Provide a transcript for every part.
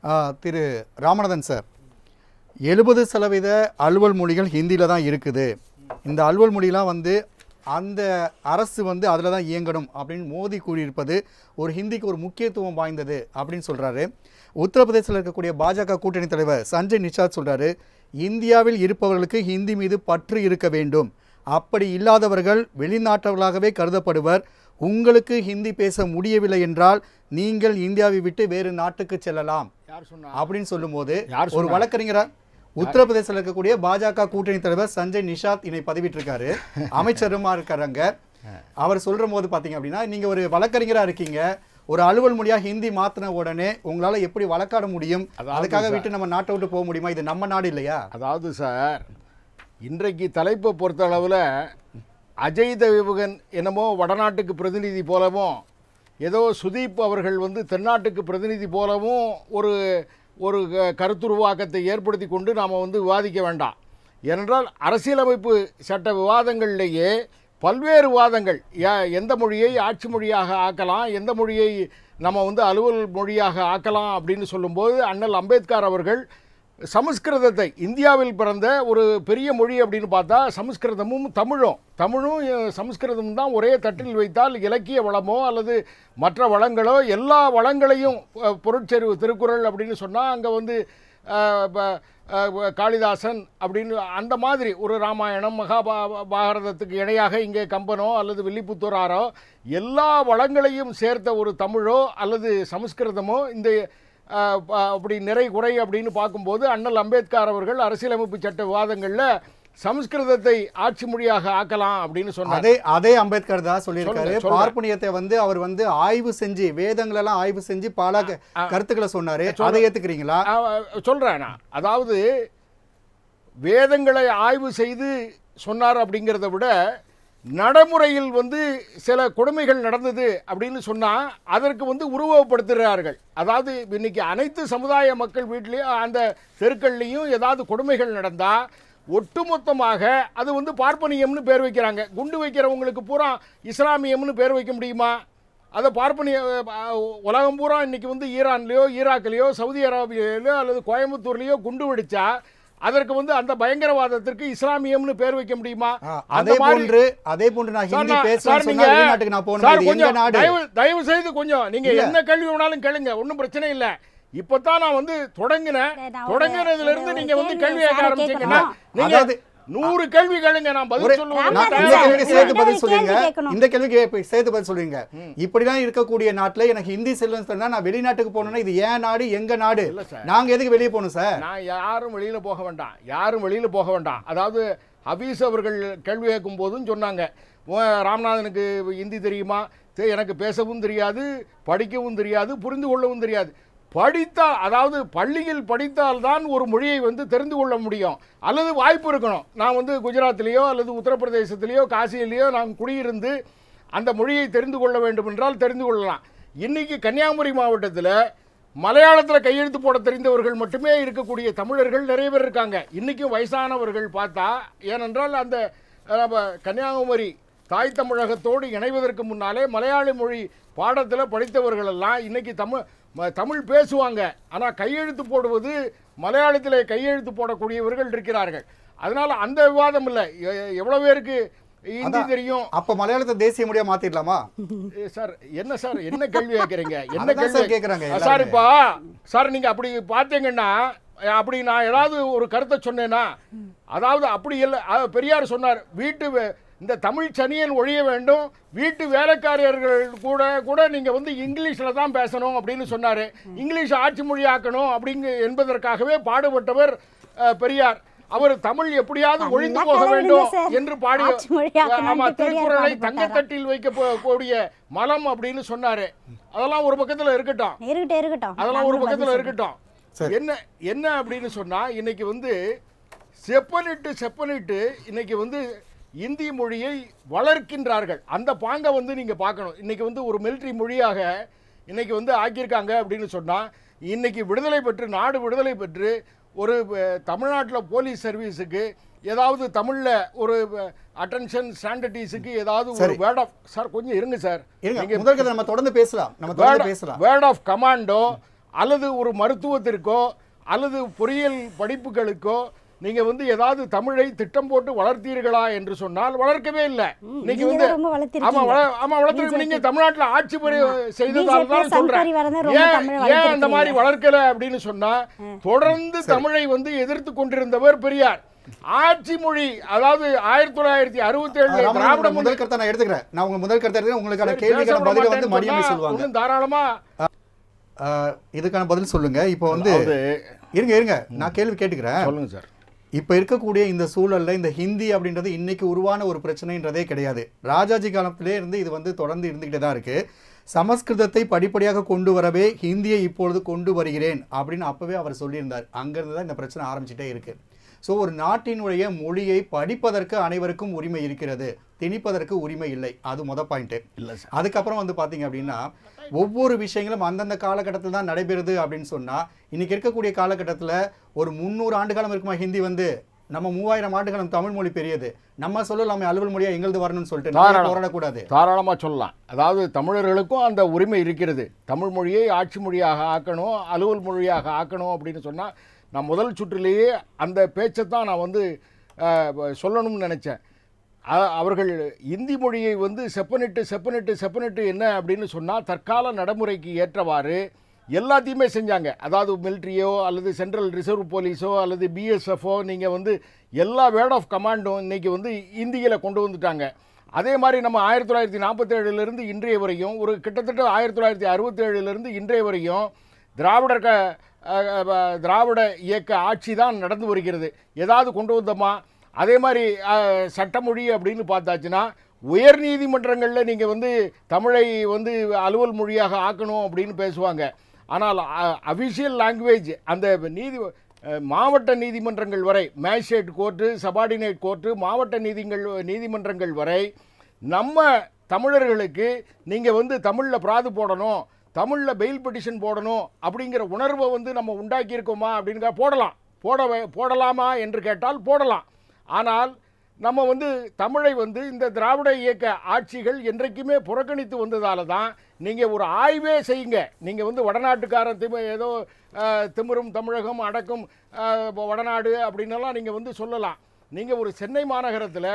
ஆ, திரு Ramanathan sir எழுபது சதவீத அலுவல் மொழிகள் ஹிந்தியில் தான் இருக்குது இந்த அலுவல் மொழிலாம் வந்து அந்த அரசு வந்து அதில் தான் இயங்கணும் அப்படின்னு மோடி கூறியிருப்பது ஒரு ஹிந்திக்கு ஒரு முக்கியத்துவம் வாய்ந்தது அப்படின்னு சொல்கிறாரு உத்தரப்பிரதேசத்தில் இருக்கக்கூடிய பாஜக கூட்டணி தலைவர் சஞ்சய் நிஷாத் சொல்கிறாரு இந்தியாவில் இருப்பவர்களுக்கு ஹிந்தி மீது பற்று இருக்க வேண்டும் அப்படி இல்லாதவர்கள் வெளிநாட்டவர்களாகவே கருதப்படுவர் உங்களுக்கு ஹிந்தி பேச முடியவில்லை என்றால் நீங்கள் இந்தியாவை விட்டு வேறு நாட்டுக்கு செல்லலாம் யார் சொன்னா அப்படின்னு சொல்லும்போது யார் ஒரு சொன்னா? வழக்கறிஞரா உத்தரப்பிரதேசத்தில் இருக்கக்கூடிய பாஜக கூட்டணி தலைவர் சஞ்சய் நிஷாத் இதை பதிவிட்டிருக்காரு அமைச்சருமா இருக்காருங்க அவர் சொல்ற போது பாத்தீங்க அப்படின்னா நீங்க ஒரு வழக்கறிஞரா இருக்கீங்க ஒரு அலுவல் மொழியா ஹிந்தி மாத்தின உடனே உங்களால எப்படி வழக்காட முடியும் அதாவது அதுக்காக சார்- விட்டு நம்ம நாட்டை விட்டு போக முடியுமா இது நம்ம நாடு இல்லையா அதாவது சார் இன்றைக்கு தலைப்பை பொறுத்தளவில் அஜய் தேவகன் என்னமோ வடநாட்டுக்கு பிரதிநிதி போலவும் ஏதோ சுதீப் அவர்கள் வந்து தென்னாட்டுக்கு பிரதிநிதி போலவும் ஒரு ஒரு க- கருத்துருவாக்கத்தை ஏற்படுத்தி கொண்டு நாம் வந்து விவாதிக்க வேண்டாம் ஏனென்றால் அரசியலமைப்பு சட்ட விவாதங்களிலேயே பல்வேறு வாதங்கள் ய- எந்த மொழியை ஆட்சி மொழியாக ஆக்கலாம் எந்த மொழியை நம்ம வந்து அலுவல் மொழியாக ஆக்கலாம் அப்படின்னு சொல்லும்போது அண்ணல் அம்பேத்கர் அவர்கள் சமஸ்கிருதத்தை இந்தியாவில் பிறந்த ஒரு பெரிய மொழி அப்படின்னு பார்த்தா சமஸ்கிருதமும் தமிழும் தமிழும் அஹ், சமஸ்கிருதமும் தான் ஒரே தட்டில் வைத்தால் இலக்கிய வளமோ அல்லது மற்ற வளங்களோ எல்லா வளங்களையும் அஹ், பொருட்செறிவு திருக்குறள் அப்படின்னு சொன்னால் அங்கே வந்து அஹ், ப- அஹ், காளிதாசன் அப்படின்னு அந்த மாதிரி ஒரு ராமாயணம் மகாபா பாரதத்துக்கு இணையாக இங்கே கம்பனோ அல்லது வில்லிபுத்தூராரோ எல்லா வளங்களையும் சேர்த்த ஒரு தமிழோ அல்லது சமஸ்கிருதமோ இந்த அஹ், ப- அப்படி நிறை குறை அப்படின்னு பார்க்கும்போது அண்ணல் அம்பேத்கர் அவர்கள் அரசியலமைப்பு சட்ட விவாதங்களில் சமஸ்கிருதத்தை ஆட்சி மொழியாக ஆக்கலாம் அப்படின்னு சொன்னார் அதே அதே அம்பேத்கர் தான் சொல்லியிருக்காரு சொல்லுங்க, சொல்லுங்க. பார்ப்பனியத்தை வந்து அவர் வந்து ஆய்வு செஞ்சு வேதங்கள் எல்லாம் ஆய்வு செஞ்சு பல க- கருத்துக்களை சொன்னாரு அதை ஏத்துக்கிறீங்களா சொல்கிறேன் நான் அதாவது வேதங்களை ஆய்வு செய்து சொன்னார் அப்படிங்கிறத விட நடைமுறையில் வந்து சில கொடுமைகள் நடந்தது அப்படின்னு சொன்னால் அதற்கு வந்து உருவகப்படுத்துகிறார்கள் அதாவது இன்னைக்கு அனைத்து சமுதாய மக்கள் வீட்லேயும் அந்த தெருக்கள்லேயும் ஏதாவது கொடுமைகள் நடந்தால் ஒட்டுமொத்தமாக அது வந்து பார்ப்பனியம்னு பேர் வைக்கிறாங்க குண்டு வைக்கிறவங்களுக்கு பூரா இஸ்லாமியம்னு பேர் வைக்க முடியுமா அதை பார்ப்பனிய அஹ், உலகம் பூரா இன்னைக்கு வந்து ஈரான்லேயோ ஈராக்லேயோ சவுதி அரேபியாவிலையோ அல்லது கோயம்புத்தூர்லேயோ குண்டு வெடிச்சா அதற்கு வந்து அந்த பயங்கரவாதத்திற்கு இஸ்லாமியம்னு பேர் வைக்க முடியுமா ஆ, அந்த அதே மாதிரி போன்று அதே போன்று நான் சார், ஹிந்தி நான்- பேசுறேன்னு சார், சொன்னா நீங்க- வெளிநாட்டுக்கு நான் போகணும் சார், இது எங்க கொஞ்சம் நாடு தயவு தயவு செய்து கொஞ்சம் நீங்க இல்ல. என்ன கேள்வி வேணாலும் கேளுங்க ஒன்றும் பிரச்சனை இல்ல இப்பதான் நான் வந்து தொடங்கினேன் இல்ல, நான் ஒரு- தொடங்குறதுல இருந்து ஒரு நீங்க வந்து கேள்வி கேள்வி கேட்க சாரை ஆரம்பிச்சீங்கன்னா கேட்கணும். நீங்க அதாவது- நூறு கேள்வி கேளுங்க நான் பதில் ஒரே- சொல்லுவேன் நான் ராமநாதன் இந்த சார், கேள்விக்கு சேர்த்து ரெண்டாவது பதில் சொல்லுங்க கேள்வி கேட்கணும். இந்த கேள்விக்கு இப்ப சேர்த்து பதில் சொல்லுங்க இப்படிலாம் இருக்கக்கூடிய நாட்டுல எனக்கு ஹிந்தி செல்லுன்னு சொன்னா நான் வெளிநாட்டுக்கு போகணும்னா இது ஏன் நாடு எங்க நாடு இல்ல சார். நாங்க எதுக்கு வெளியே போகணும் சார் நான் யாரும் வெளியில போக வேண்டாம் யாரும் வெளியில போக வேண்டாம் அதாவது ஹபீஸ் அவர்கள் கேள்வி கேட்கும் போதும் சொன்னாங்க "உன் ராமநாதனுக்கு ஹிந்தி தெரியுமா "தே- எனக்கு பேசவும் தெரியாது படிக்கவும் தெரியாது புரிந்து கொள்ளவும் தெரியாது படித்தால் அதாவது பள்ளியில் படித்தால்தான் ஒரு மொழியை வந்து தெரிந்து கொள்ள முடியும் அல்லது வாய்ப்பு இருக்கணும் நான் வந்து குஜராத்திலேயோ அல்லது உத்தரப்பிரதேசத்திலேயோ காசியிலேயோ நான் குடியிருந்து அந்த மொழியை தெரிந்து கொள்ள வேண்டும் என்றால் தெரிந்து கொள்ளலாம் இன்னைக்கு கன்னியாகுமரி மாவட்டத்தில் மலையாளத்தில் கையெழுத்து போட தெரிந்தவர்கள் மட்டுமே இருக்கக்கூடிய தமிழர்கள் நிறைய பேர் இருக்காங்க இன்றைக்கும் வயசானவர்கள் பார்த்தா ஏனென்றால் அந்த அஹ், நம்ம கன்னியாகுமரி தாய் தமிழகத்தோடு இணைவதற்கு முன்னாலே மலையாள மொழி பாடத்தில் படித்தவர்கள் எல்லாம் இன்னைக்கு தமிழ் ம- தமிழ் பேசுவாங்க ஆனால் கையெழுத்து போடுவது மலையாளத்தில் கையெழுத்து போடக்கூடியவர்கள் இருக்கிறார்கள் அதனால் அந்த விவாதம் இல்லை எ- எவ்வளோ பேருக்கு ஹிந்தி அதான். தெரியும் அப்ப மலையாளத்தை தேசிய மொழியா மாத்திடலாமா ஏ, சார் என்ன சார் என்ன கேள்வி கேட்குறீங்க என்ன அதான் சார் கேள்வி கேக்குறாங்க சார் எல்லாருமே. இப்போ சார் நீங்க அப்படி பார்த்தீங்கன்னா அப்படி நான் ஏதாவது ஒரு கருத்தை சொன்னேன்னா அதாவது அப்படி இல்லை அஹ், பெரியார் சொன்னார் வீட்டு வே- இந்த தமிழ் சனியன் ஒழிய வேண்டும் வீட்டு வேலைக்காரர்கள் கூட கூட நீங்க வந்து இங்கிலீஷ்ல தான் பேசணும் அப்படின்னு சொன்னாரு இங்கிலீஷ் ஆட்சி மொழியாக்கணும் அப்படிங்க என்பதற்காகவே பாடுபட்டவர் அஹ், பெரியார் அவர் தமிழ் எப்படியாவது அந்த ஒழிந்து போக கலர் வேண்டும் இல்ல சார். என்று பாடி ஆட்சி மொழியாக்கணும்னு ஆமா பெரியார் திருக்குறளை பாடுபட்டாராம். தங்கத்தட்டில் வைக்கக்கூடிய மலம் அப்படின்னு சொன்னாரு அதெல்லாம் ஒரு பக்கத்துல இருக்கட்டும் இருக்கட்டும் இருக்கட்டும் அதெல்லாம் ஒரு நாங்களும் பக்கத்துல பதில் இருக்கட்டும் சரி. என்ன என்ன அப்படின்னு சொன்னா இன்னைக்கு வந்து செப்பனிட்டு செப்பனிட்டு இன்னைக்கு வந்து இந்தி மொழியை வளர்க்கின்றார்கள் அந்த பாங்கை வந்து நீங்க பார்க்கணும் இன்னைக்கு வந்து ஒரு மிலிட்ரி மொழியாக இன்னைக்கு வந்து ஆக்கியிருக்காங்க அப்படின்னு சொன்னா இன்னைக்கு விடுதலை பெற்று நாடு விடுதலை பெற்று ஒரு தமிழ்நாட்டில் போலீஸ் சர்வீஸுக்கு ஏதாவது தமிழ்ல ஒரு அட்டென்ஷன் ஸ்டாண்டர்டிஸுக்கு ஏதாவது ஒரு சரி. வேர்ட் ஆஃப் சார் கொஞ்சம் இருங்க சார் இருங்க முதல் கதை நம்ம தொடர்ந்து பேசலாம் நம்ம தொடர்ந்து பேசலாம் வேர்ட் ஆஃப் கமாண்டோ அல்லது ஒரு மருத்துவத்திற்கோ அல்லது பொறியியல் படிப்புகளுக்கோ நீங்க வந்து ஏதாவது தமிழை திட்டம் போட்டு வளர்த்தீர்களா என்று சொன்னால் வளர்க்கவே இல்லை இன்னைக்கு நீங்க வந்து தான் ரொம்ப ஆமா வளர்த்திருக்கீங்க வள- ஆமா வளர்த்து நீங்க தமிழ்நாட்டுல ஆட்சி புரிய செய்ததால BJP தான் சங் சொல்றேன் பரிவாரம் தான் ரொம்ப ஏன் தமிழை ஏன் அந்த மாதிரி வளர்த்திருக்கீங்க. வளர்க்கல அப்படின்னு சொன்னா தொடர்ந்து தமிழை வந்து எதிர்த்து கொண்டிருந்தவர் பெரியார் ஆட்சி மொழி அதாவது ஆயிரத்தி தொள்ளாயிரத்தி அறுபத்தி ஏழு ராமநாதன் திராவிட உங்க முதல் கருத்தை நான் எடுத்துக்கிறேன் நான் உங்க முதல் கருத்தை எடுத்துக்கிறேன் உங்களுக்கான பேச கேள்விக்கான விட பதிலை வந்து மாட்டேன்னு மணியம்மை சொன்னா சொல்லுவாங்க இன்னும் தாராளமா ஆஹ், இதுக்கான பதில் சொல்லுங்க இப்போ வந்து அதாவது இருங்க இருங்க நான் கேள்வி கேட்டுக்கிறேன் சொல்லுங்க சார் இப்போ இருக்கக்கூடிய இந்த சூழல்ல இந்த ஹிந்தி அப்படின்றது இன்னைக்கு உருவான ஒரு பிரச்சனைன்றதே கிடையாது ராஜாஜி காலத்திலே இருந்து இது வந்து தொடர்ந்து இருந்துகிட்டே தான் இருக்கு சமஸ்கிருதத்தை படிப்படியாக கொண்டு வரவே ஹிந்தியை இப்பொழுது கொண்டு வருகிறேன் அப்படின்னு அப்பவே அவர் சொல்லியிருந்தார் அங்கிருந்து தான் இந்த பிரச்சனை ஆரம்பிச்சிட்டே இருக்கு ஸோ ஒரு நாட்டினுடைய மொழியை படிப்பதற்கு அனைவருக்கும் உரிமை இருக்கிறது திணிப்பதற்கு உரிமை இல்லை அது முத பாயிண்ட் இல்ல சார் அதுக்கப்புறம் வந்து பார்த்தீங்க அப்படின்னா ஒவ்வொரு விஷயங்களும் அந்தந்த காலகட்டத்தில் தான் நடைபெறுது அப்படின்னு சொன்னா இன்னைக்கு இருக்கக்கூடிய காலகட்டத்தில் ஒரு முந்நூறு ஆண்டு காலம் இருக்குமா ஹிந்தி வந்து நம்ம மூவாயிரம் ஆண்டு காலம் தமிழ் மொழி பெரியது நம்ம சொல்லலாமே அலுவல் மொழியா எங்களது வரணும்னு சொல்லிட்டு நம்ம தாராளம். போராடக்கூடாது தாராளமா சொல்லலாம் அதாவது தமிழர்களுக்கும் அந்த உரிமை இருக்கிறது தமிழ் மொழியை ஆட்சி மொழியாக ஆக்கணும் அலுவல் மொழியாக ஆக்கணும் அப்படின்னு சொன்னா நான் முதல் சுற்றிலேயே அந்த பேச்சை தான் நான் வந்து அஹ், சொல்லணும்னு நினைச்சேன் அ- அவர்கள் இந்தி மொழியை வந்து செப்பனிட்டு செப்பனிட்டு செப்பனிட்டு என்ன அப்படின்னு சொன்னால் தற்கால நடைமுறைக்கு ஏற்றவாறு எல்லாத்தையுமே செஞ்சாங்க அதாவது மிலிட்ரியோ அல்லது சென்ட்ரல் ரிசர்வ் போலீஸோ அல்லது பிஎஸ்எஃப்ஓ நீங்கள் வந்து எல்லா வேர்ட் ஆஃப் கமாண்டும் இன்னைக்கு வந்து இந்தியில் கொண்டு வந்துட்டாங்க அதே மாதிரி நம்ம ஆயிரத்தி தொள்ளாயிரத்தி நாற்பத்தேழுலேருந்து இன்றைய வரையும் ஒரு கிட்டத்தட்ட ஆயிரத்தி தொள்ளாயிரத்தி அறுபத்தேழுலேருந்து இன்றைய வரையும் திராவிடர் க அஹ், அஹ், திராவிட இயக்க ஆட்சி தான் நடந்து வருகிறது ஏதாவது கொண்டு வந்தோமா அதே மாதிரி அஹ், சட்டமொழி அப்படின்னு பார்த்தாச்சுன்னா உயர் நீதிமன்றங்களில் நீங்கள் வந்து தமிழை வந்து அலுவல் மொழியாக ஆக்கணும் அப்படின்னு பேசுவாங்க ஆனால் அஃபிஷியல் லாங்குவேஜ் அந்த நீதி அஹ், மாவட்ட நீதிமன்றங்கள் வரை மேஜிஸ்ட்ரேட் கோர்ட்டு சபார்டினேட் கோர்ட்டு மாவட்ட நீதிகள் நீதிமன்றங்கள் வரை நம்ம தமிழர்களுக்கு நீங்கள் வந்து தமிழில் பிராது போடணும் தமிழில் பெயில் பெட்டிஷன் போடணும் அப்படிங்கிற உணர்வை வந்து நம்ம உண்டாக்கியிருக்கோமா அப்படிங்கிற போடலாம் போட வே- போடலாமா என்று கேட்டால் போடலாம் ஆனால் நம்ம வந்து தமிழை வந்து இந்த திராவிட இயக்க ஆட்சிகள் என்றைக்குமே புறக்கணித்து வந்ததால தான் நீங்கள் ஒரு ஆய்வே செய்யுங்க நீங்கள் வந்து வடநாட்டுக்காரன் திம ஏதோ அஹ், திமிரும் தமிழகம் அடக்கும் அஹ், வடநாடு அப்படின்னெல்லாம் நீங்கள் வந்து சொல்லலாம் நீங்கள் ஒரு சென்னை மாநகரத்தில்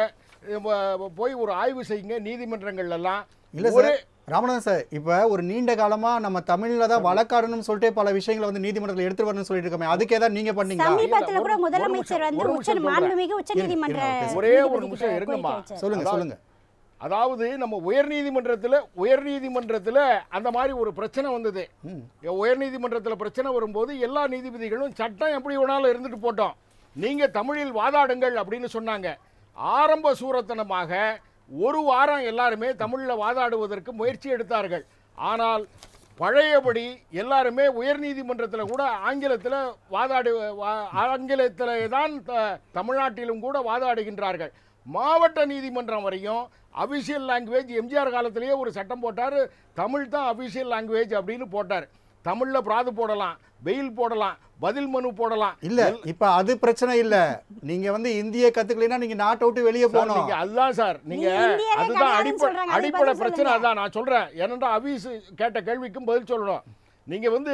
போய் ஒரு ஆய்வு செய்யுங்க நீதிமன்றங்கள் எல்லாம் இல்ல ஒரு சார் ராமநாதன் சார் இப்ப ஒரு நீண்ட காலமா நம்ம தமிழ்ல தான் வழக்காடணும்னு சொல்லிட்டு பல விஷயங்களை வந்து நீதிமன்றத்தில் எடுத்து வரணும்னு சொல்லிட்டு இருக்கோமே அதுக்கு ஏதாவது நீங்க பண்ணீங்களா சமீபத்துல ஒரு- கூட ஒரு முதலமைச்சர் நிமிஷம், வந்து ஒரு உச்ச நிமிஷம் சொல்றேன். மாண்புமிகு உச்ச நீதிமன்ற இருங்க, ஒரே ஒரு நீதிபதி நிமிஷம் கிட்ட இருங்கம்மா. கோரிக்கை வச்சார். சொல்லுங்க அதாவது- சொல்லுங்க அதாவது நம்ம உயர்நீதிமன்றத்தில் உயர்நீதிமன்றத்தில் அந்த மாதிரி ஒரு பிரச்சனை வந்தது ம். உயர்நீதிமன்றத்தில் பிரச்சனை வரும்போது எல்லா நீதிபதிகளும் சட்டம் எப்படி வேணாலும் இருந்துட்டு போட்டோம் நீங்க தமிழில் வாதாடுங்கள் அப்படின்னு சொன்னாங்க ஆரம்ப சூரத்தனமாக ஒரு வாரம் எல்லாருமே தமிழில் வாதாடுவதற்கு முயற்சி எடுத்தார்கள் ஆனால் பழையபடி எல்லாருமே உயர்நீதிமன்றத்தில் கூட ஆங்கிலத்தில் வாதாடு வா- ஆங்கிலத்தில் தான் த- தமிழ்நாட்டிலும் கூட வாதாடுகின்றார்கள் மாவட்ட நீதிமன்றம் வரையும் அபிஷியல் லாங்குவேஜ் எம்ஜிஆர் காலத்திலேயே ஒரு சட்டம் போட்டார் தமிழ் தான் அபிஷியல் லாங்குவேஜ் அப்படின்னு போட்டார் தமிழில் பிராது போடலாம் வெயில் போடலாம் பதில் மனு போடலாம் இல்ல இப்ப அது பிரச்சனை இல்ல நீங்க வந்து இந்திய கத்துக்கலைன்னா நீங்க நாட்டை விட்டு வெளியே சார், போகணும் நீங்க அதுதான் சார் நீங்க நீங்க இந்தியரே அதுதான் கிடையாதுன்னு அடிப்படை சொல்றாங்க. அதை அடிப்படை பதில் பிரச்சனை சொல்லுங்க. அதான் நான் சொல்றேன் ஏனென்றா அபீஸ் கேட்ட கேள்விக்கும் பதில் சொல்லணும் நீங்க வந்து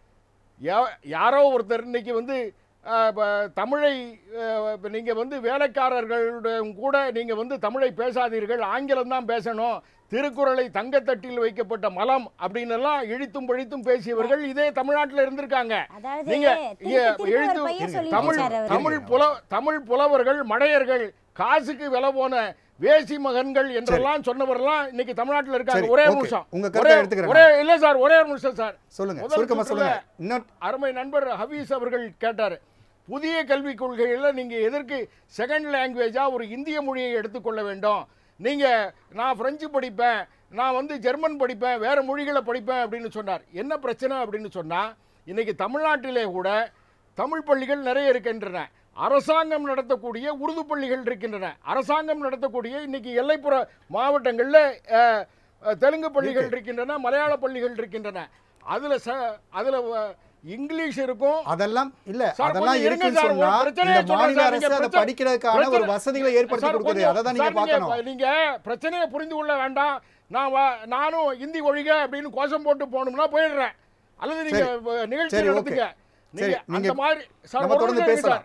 யா- யாரோ ஒருத்தர் இன்னைக்கு வந்து அஹ், ப- தமிழை அஹ், இப்ப நீங்க வந்து வேலைக்காரர்களுடன் கூட நீங்க வந்து தமிழை பேசாதீர்கள் ஆங்கிலம் தான் பேசணும் திருக்குறளை தங்கத்தட்டில் வைக்கப்பட்ட மலம் அப்படின்னு எல்லாம் இழித்தும் பழித்தும் பேசியவர்கள் இதே தமிழ்நாட்டில் இருந்திருக்காங்க அதாவது நீங்க திருப்பி இங்க திருப்பி ஒரு எழுத்து பையன் சொல்லிட்டு தமிழ் இருக்காரு அவரு. தமிழ் புல தமிழ் புலவர்கள் மடையர்கள் காசுக்கு விலை போன வேசி மகன்கள் என்றெல்லாம் சொன்னவரெல்லாம் இன்னைக்கு தமிழ்நாட்டுல இருக்காங்க சரி, ஒரே okay. நிமிஷம் உங்க கருத்தை ஒரே- எடுத்துக்கிறேன் ஒரே இல்ல சார் ஒரே ஒரு நிமிஷம் சார் சொல்லுங்க முதல் சுருக்கமா சுற்றுல சொல்லுங்க இன்னும் அருமை நண்பர் ஹபீஸ் அவர்கள் கேட்டார் புதிய கல்விக் கொள்கையில் நீங்கள் எதற்கு செகண்ட் லாங்குவேஜாக ஒரு இந்திய மொழியை எடுத்துக்கொள்ள வேண்டும் நீங்கள் நான் ஃப்ரெஞ்சு படிப்பேன் நான் வந்து ஜெர்மன் படிப்பேன் வேறு மொழிகளை படிப்பேன் அப்படின்னு சொன்னார் என்ன பிரச்சனை அப்படின்னு சொன்னால் இன்றைக்கி தமிழ்நாட்டிலே கூட தமிழ் பள்ளிகள் நிறைய இருக்கின்றன அரசாங்கம் நடத்தக்கூடிய உருது பள்ளிகள் இருக்கின்றன அரசாங்கம் நடத்தக்கூடிய இன்னைக்கு எல்லைப்புற மாவட்டங்களில் அஹ், அஹ், தெலுங்கு பள்ளிகள் இருக்கின்றன மலையாள பள்ளிகள் இருக்கின்றன அதில் ச அதில் இங்கிலீஷ் இருக்கும் அதெல்லாம் இல்ல சார், அதெல்லாம் கொஞ்சம் இருங்க இருக்குன்னு சார், ஒரு சொன்னா பிரச்சனையை இந்த சொல்றேன் மாநில சார், அரசு நீங்க அதை பிரச்சனை- படிக்கிறதுக்கான ஒரு பிரச்சனை- வசதிகளை ஏற்படுத்தி சார், கொடுக்குது கொஞ்சம் அதை தான் நீங்க சார், பார்க்கணும் நீங்க பிரச்சனையை புரிந்து கொள்ள வேண்டாம் நான் வா- நானும் இந்தி ஒழிக அப்படின்னு கோஷம் போட்டு போகணும்னா போயிடுறேன் அல்லது நீங்க அஹ், நிகழ்ச்சி சரி, நடத்துங்க சரி, நீங்க நீங்க- அந்த மாதிரி சார் நம்ம ஒரு தொடர்ந்து நிமிஷம் இருங்க பேசலாம்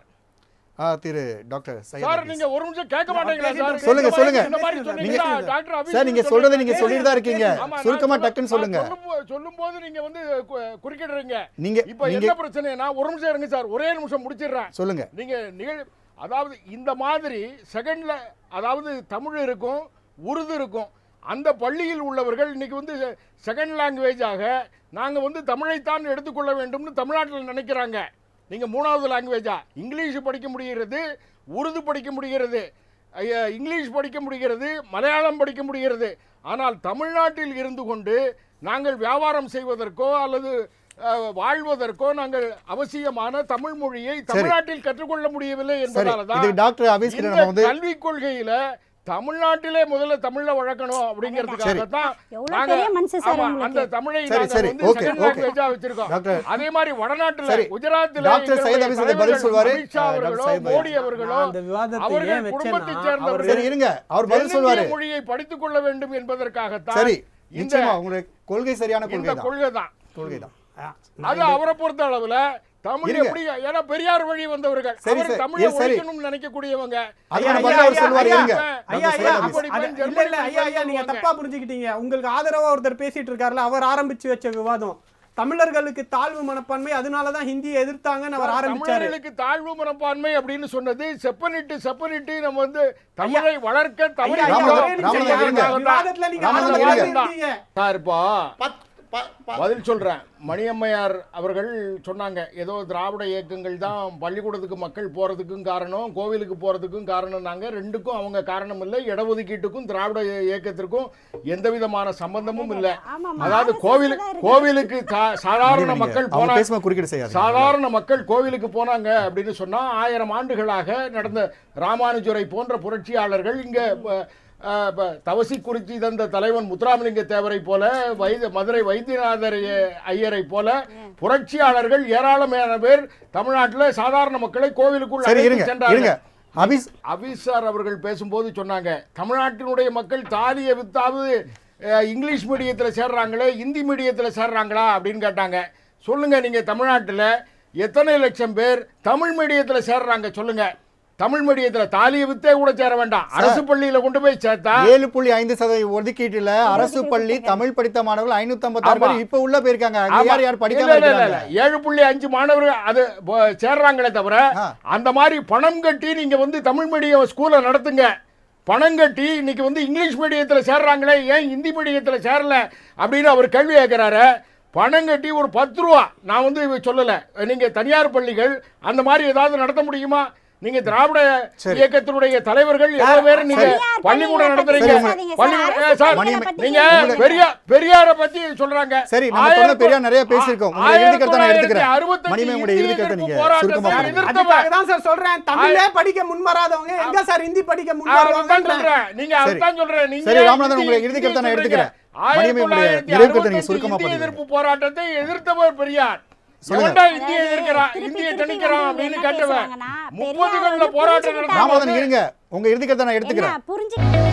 ஆ திரு டாக்டர் சையத் சார் அபீஸ். நீங்க ஒரு நிமிஷம் கேட்க மாட்டீங்களா சார் சொல்லுங்க, இந்த மாதிரி- சொல்லுங்க. இந்த மாதிரி நீங்க- சொன்னீங்களா? டாக்டர் அபீஸ் சார் நீங்க சொல்லுங்க. சொல்றதை நீங்க சொல்லிட்டு தான் இருக்கீங்க ஆமா, நான் சுருக்கமா சொல்ல- டக்குன்னு சொல்லுங்க நான் சொல்லும் போ- சொல்லும்போது நீங்க வந்து கு- குறுக்கிடுறீங்க நீங்க இப்ப நீங்க என்ன பிரச்சனைனா ஒரு நிமிஷம் இருங்க சார் ஒரே நிமிஷம் முடிச்சிடுறேன் சொல்லுங்க நீங்க நிகழ் அதாவது இந்த மாதிரி செகண்ட்ல அதாவது தமிழ் இருக்கும் உருது இருக்கும் அந்த பள்ளியில் உள்ளவர்கள் இன்னைக்கு வந்து செகண்ட் லாங்குவேஜாக நாங்க வந்து தமிழைத்தான் எடுத்துக்கொள்ள வேண்டும்னு தமிழ்நாட்டில் நினைக்கிறாங்க நீங்க மூணாவது லாங்குவேஜா இங்கிலீஷ் படிக்க முடிகிறது உருது படிக்க முடிகிறது ஐய, இங்கிலீஷ் படிக்க முடிகிறது மலையாளம் படிக்க முடிகிறது ஆனால் தமிழ்நாட்டில் இருந்து கொண்டு நாங்கள் வியாபாரம் செய்வதற்கோ அல்லது அஹ், வாழ்வதற்கோ நாங்கள் அவசியமான தமிழ் மொழியை தமிழ்நாட்டில் கற்றுக்கொள்ள முடியவில்லை சரி என்பதால தான் இதுக்கு டாக்டர் அபீஸ் கிட்ட இந்த நம்ம வந்து கல்விக் கொள்கையில தமிழ்நாட்டிலே முதல்ல தமிழ்ல வழக்கணும் அப்படிங்கிறதுக்காக தான் எவ்வளவு நாங்க பெரிய மனசு சார் ஆமா, உங்களுக்கு. அந்த தமிழை சரி, நாங்க சரி, வந்து okay, second okay. language ஆ வச்சிருக்கோம் டாக்டர் அதே மாதிரி வடநாட்டுல சரி, குஜராத்ல டாக்டர் சையத் எங்களுடைய அபீஸ் இதுக்கு பதில் தலைவர்கள் சொல்வாரு. அமித்ஷா அஹ், அவர்களோ டாக்டர் சையத் மோடி அவர்களோ நான் அந்த விவாதத்தை அவர்கள் ஏன் குடும்பத்தைச் வச்சேன்னா, சேர்ந்தவர்கள் சரி இருங்க அவர் பதில் தென்னிந்திய சொல்வாரு மொழியை படித்துக் கொள்ள வேண்டும் என்பதற்காகத்தான் சரி இந்த நிச்சயமா உங்களுடைய கொள்கை சரியான இந்த கொள்கை தான் கொள்கை தான் கொள்கை தான் அது அவரை பொறுத்த அளவுல தமிழ் இருங்க. எப்படி ஏன்னா பெரியார் வழி வந்தவர்கள் சரி, அவர் சரி, தமிழை இரு, சரி. ஒழிக்கணும்னு நினைக்கக்கூடியவங்க அதுக்கான ஐயா, பதில் அவர் ஐயா, சொல்வாரு ஐயா, இருங்க ஐயா, டாக்டர் ஐயா, சையத் அபீஸ். அப்படி அது- போய் இல்ல, ஜெர்மனி இல்ல, ஐயா, ஐயா, நீங்க சொல்லுவாங்க. தப்பா புரிஞ்சுக்கிட்டீங்க உங்களுக்கு ஆதரவா ஒருத்தர் பேசிட்டு இருக்காருல்ல அவர் ஆரம்பிச்சு வச்ச விவாதம் தமிழர்களுக்கு தாழ்வு மனப்பான்மை அதனாலதான் ஹிந்தியை எதிர்த்தாங்கன்னு அவர் ஆரம்பிச்சாரு தமிழர்களுக்கு தாழ்வு மனப்பான்மை அப்படின்னு சொன்னது செப்பனிட்டு செப்பனிட்டு நம்ம வந்து தமிழை வளர்க்க தமிழை ஐயா, ஐயா, ராமநாதன், ஒரே நிமிஷம் ராமநாதன் ஐயா, இருங்க. விவாதத்துல நீங்க ராமநாதன் ஆரம்பத்துல இருங்க. இருந்தீங்க. சார் இப்போ பத்- ப- ப- பதில் சொல்றேன் மணியம்மையார் அவர்கள் சொன்னாங்க ஏதோ திராவிட இயக்கங்கள் தான் பள்ளிக்கூடத்துக்கு மக்கள் போறதுக்கும் காரணம் கோவிலுக்கு போறதுக்கும் காரணம் நாங்க ரெண்டுக்கும் அவங்க காரணம் இல்லை இடஒதுக்கீட்டுக்கும் திராவிட இயக்கத்திற்கும் எந்த விதமான சம்பந்தமும் இல்லை ஆமாமா, அதாவது RSS கோவில் தான் இருக்கு. கோவிலுக்கு சா- சாதாரண நீங்க- மக்கள் அவங்க போனா பேசும்போது குறுக்கீடு செய்யாது சாதாரண மக்கள் கோவிலுக்கு போனாங்க அப்படின்னு சொன்னா ஆயிரம் ஆண்டுகளாக நடந்த ராமானுஜரை போன்ற புரட்சியாளர்கள் இங்க ப- அஹ், ப- தவசி குறிச்சி தந்த தலைவன் முத்துராமலிங்க தேவரை போல வைத மதுரை வைத்தியநாதர் ஐய- ஐயரை போல புரட்சியாளர்கள் ஏராளமான பேர் தமிழ்நாட்டில் சாதாரண மக்களை கோவிலுக்குள் சரி அழைத்து இருங்க இருங்க சென்றார்கள் அபீஸ் அபீஸ் சார் அவர்கள் பேசும்போது சொன்னாங்க தமிழ்நாட்டினுடைய மக்கள் தாலியை வித்தாவது அஹ், இங்கிலீஷ் மீடியத்தில் சேர்றாங்களே இந்தி மீடியத்தில் சேர்றாங்களா அப்படின்னு கேட்டாங்க சொல்லுங்க நீங்க தமிழ்நாட்டில் எத்தனை லட்சம் பேர் தமிழ் மீடியத்தில் சேர்றாங்க சொல்லுங்க தமிழ் மீடியத்தில் தாலியை வித்தே கூட சேர வேண்டாம் அரசு பள்ளியில கொண்டு போய் சேர்த்தா ஏழு புள்ளி ஐந்து சதவீத ஒதுக்கீட்டுல அரசு பள்ளி தமிழ் படித்த மாணவர்கள் ஐநூத்தி ஐம்பத்தாறு பேர் ஆமா. இப்ப உள்ள போயிருக்காங்க அங்க ஆமா. யார் யார் இல்ல, படிக்காம இல்ல, இல்ல, இருக்காங்க இல்ல. ஏழு புள்ளி அஞ்சு மாணவர்கள் அது ப- சேர்றாங்களே தவிர ஆ. அந்த மாதிரி பணம் கட்டி நீங்க வந்து தமிழ் மீடியம் ஸ்கூலை நடத்துங்க பணம் கட்டி இன்னைக்கு வந்து இங்கிலீஷ் மீடியத்தில் சேர்றாங்களே ஏன் ஹிந்தி மீடியத்தில் சேரல அப்படின்னு அவர் கேள்வி கேட்குறாரு பணம் கட்டி ஒரு பத்து ரூபா நான் வந்து இவ சொல்லலை நீங்கள் தனியார் பள்ளிகள் அந்த மாதிரி ஏதாவது நடத்த முடியுமா நீங்க திராவிட சரி. இயக்கத்தினுடைய தலைவர்கள் எவ்வளவு பேர் நீங்க சரி. பள்ளிக்கூடம் நடத்துறீங்க சரி, பேசாதீங்க சார். பள்ளிக்கூடம் அரசு ஏ, சார் பள்ளிகளை மணி- பத்தி நீங்க பேசாதீங்க. பெரியார் பெரியாரை பத்தி சொல்றாங்க சரி, நம்ம ஆயிரத்தி- தொடர்ந்து பெரியார் நிறைய பேசியிருக்கோம். உங்களுடைய ஆயிரத்தி இறுதி கருத்தை நான் எடுத்துக்கிறேன். தொள்ளாயிரத்தி அறுபத்தஞ்சு மணிமே, உங்களுடைய இறுதி கருத்தை இந்திய நீங்க எதிர்ப்பு போராட்டத்தை சுருக்கமா சொல்லுங்க. எதிர்த்தவன். அதுக்காக தான் சார் சொல்றேன் தமிழே படிக்க முன் வராதவங்க எங்க சார் ஹிந்தி படிக்க முன் அதான் வருவாங்கன்றேன் சொல்றேன். நீங்க சரி. அதான் சொல்றேன். நீங்க சரி, ராமநாதன், இந்தி- உங்களுடைய இறுதி கருத்தை நான் இந்தி எடுத்துக்கிறேன். சொல்றீங்க. மணியம்மை, உங்களுடைய 1965 நிறைவு கருத்தை நீங்க சுருக்கமா இந்திய பதிவு எதிர்ப்பு போராட்டத்தை எதிர்த்தவர் பெரியார் சொல்லுங்க. எவன்டா இந்திய அதாவது எதிர்க்கிறான் திருப்பி இந்திய திருப்பி திணிக்கிறான் வந்து அப்படின்னு என்ன கேட்டவன் பேசுறாங்கன்னா, முப்பதுகள்ல பெரியார் போராட்டம் வந்து நடந்த ராமநாதன் இருங்க உங்க இறுதி கருத்தை நான் எடுத்துக்கிறேன் என்ன புரிஞ்சு